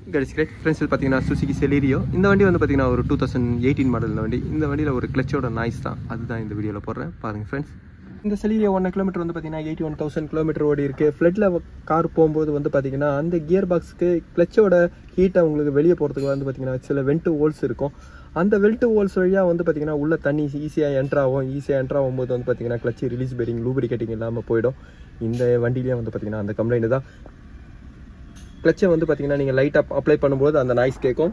கடிச்சு great friends இது பார்த்தீங்கன்னா சுசுகி செலீரியோ இந்த வண்டி வந்து பார்த்தீங்கன்னா ஒரு டூ தௌசண்ட் எயிட்டீன் மாடல் வண்டி இந்த வண்டியில் ஒரு கிளச்சோட நாய்ஸ் தான் அதுதான் இந்த வீடியோவில் போடுறேன் பாருங்கள் ஃப்ரெண்ட்ஸ் இந்த செலீரியோ ஒன் கிலோமீட்டர் வந்து பார்த்தீங்கன்னா எயிட்டி ஒன் தௌசண்ட் கிலோமீட்டர் ஓடி இருக்கு ஃப்ளட்டில் கார் போகும்போது வந்து பார்த்தீங்கன்னா அந்த கியர் பாக்ஸ்க்கு கிளச்சோட ஹீட்டை உங்களுக்கு வெளியே போகிறதுக்கு வந்து பார்த்தீங்கன்னா சில வென்ட்டு ஹோல்ஸ் இருக்கும் அந்த வெல்ட்டு ஹோல்ஸ் வழியாக வந்து பார்த்தீங்கன்னா உள்ள தண்ணி ஈஸியாக என்ட்ரு ஆகும் ஈஸியாக என்ட்ரு ஆகும்போது வந்து பார்த்தீங்கன்னா கிளச்சு ரிலீஸ் பெரிங் லூபிரிகேட்டிங் இல்லாமல் போயிடும் இந்த வண்டியிலேயே வந்து பார்த்தீங்கன்னா அந்த கம்ப்ளைண்ட் தான் கிளச்சை வந்து பார்த்தீங்கன்னா நீங்கள் லைட்டாக அப்ளை பண்ணும்போது அந்த நாய்ஸ் கேட்கும்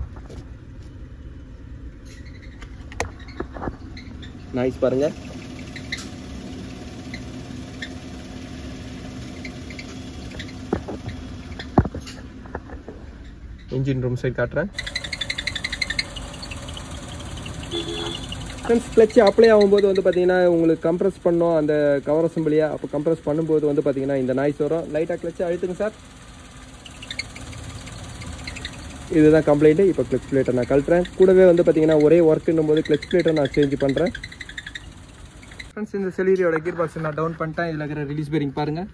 நாய்ஸ் பாருங்கள் இன்ஜின் ரூம் சைட் காட்டுறேன் ஃப்ரெண்ட்ஸ் கிளச்சு அப்ளை ஆகும்போது வந்து பார்த்தீங்கன்னா உங்களுக்கு கம்ப்ரஸ் பண்ணோம் அந்த கவர் அசம்பிளியாக அப்போ கம்ப்ரஸ் பண்ணும்போது வந்து பார்த்தீங்கன்னா இந்த நாய்ஸ் வரும் லைட்டாக கிளச்சு அழுத்துங்க சார் இதுதான் கம்ப்ளைண்ட்டு இப்போ கிளச் பிளேட்டை நான் கழட்டுறேன் கூடவே வந்து பார்த்தீங்கன்னா ஒரே ஒர்க்குன்னும் போது கிளச் பிளேட்டை நான் சேஞ்ச் பண்ணுறேன் ஃப்ரெண்ட்ஸ் இந்த செலீரியோட கீர் பாக்ஸ் நான் டவுன் பண்ணிட்டேன் இதில் இருக்கிற ரிலீஸ் பேரிங் பாருங்கள்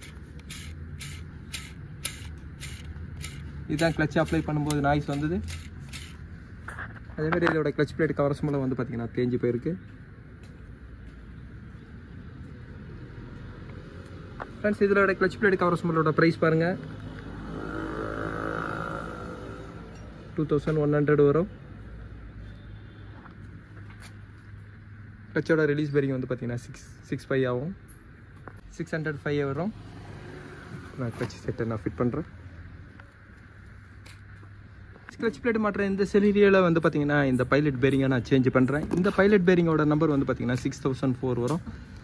இதுதான் கிளச் அப்ளை பண்ணும்போது நாய்ஸ் வந்தது அதே மாதிரி இதோட கிளச் பிளேட் கவர்ஸ் மூலம் வந்து பார்த்தீங்கன்னா தேஞ்சு போயிருக்கு ஃப்ரெண்ட்ஸ் இதோட கிளச் பிளேட் கவர்ஸ் மூலோட ப்ரைஸ் பாருங்கள் டூ தௌசண்ட் ஒன் ஹண்ட்ரட் வரும் கிளச்சோட ரிலீஸ் பேரிங் வந்து பார்த்தீங்கன்னா சிக்ஸ் சிக்ஸ் ஃபைவ் ஆகும் சிக்ஸ் ஹண்ட்ரட் ஃபைவ் வரும் நான் கிளச் செட்டை நான் ஃபிட் பண்ணுறேன் கிளச் பிளேட் மாற்ற இந்த செலீரியில் வந்து பார்த்தீங்கன்னா இந்த பைலட் பேரிங்கை நான் சேஞ்ச் பண்ணுறேன் இந்த பைலட் பேரிங்கோட நம்பர் வந்து பார்த்தீங்கன்னா சிக்ஸ் தௌசண்ட் ஃபோர் வரும்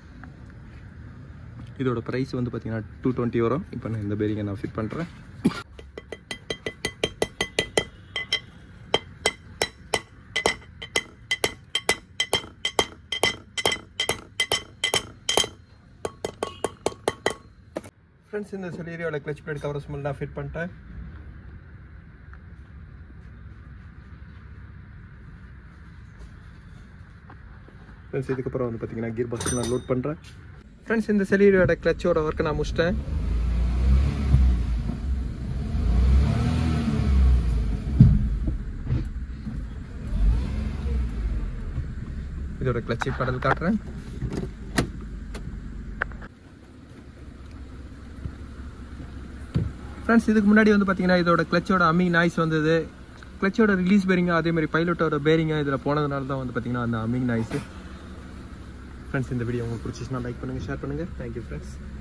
இதோட ப்ரைஸ் வந்து பார்த்தீங்கன்னா டூ டுவெண்ட்டி வரும் இப்போ நான் இந்த பேரிங்கை நான் ஃபிட் பண்ணுறேன் ஃப்ரெண்ட்ஸ் இந்த செலீரியோட கிளச் பிளேட் கவர்ஸ் மூலம் நான் ஃபிட் பண்ணிட்டேன் ஃப்ரெண்ட்ஸ் இதுக்கப்புறம் வந்து பார்த்தீங்கன்னா கீர் பாக்ஸ் நான் லோட் பண்ணுறேன் ஃப்ரெண்ட்ஸ் இந்த செலீரியோட கிளச்சோட ஒர்க்கை நான் முடிச்சிட்டேன் இதோட கிளச்சை கடல் காட்டுறேன் ஃப்ரெண்ட்ஸ் இதுக்கு முன்னாடி வந்து பார்த்தீங்கன்னா இதோட கிளச்சோட அம்மிங் நாய்ஸ் வந்தது கிளச்சோட ரிலீஸ் பேரிங்க அதே மாதிரி பைலட்டோட பேரிங்க இதில் போனதுனால தான் வந்து பார்த்தீங்கன்னா அந்த அம்மிங் நாய்ஸு ஃப்ரெண்ட்ஸ் இந்த வீடியோ உங்களுக்கு பிடிச்சிச்சுன்னா லைக் பண்ணுங்கள் ஷேர் பண்ணுங்கள் தேங்க்யூ ஃப்ரெண்ட்ஸ்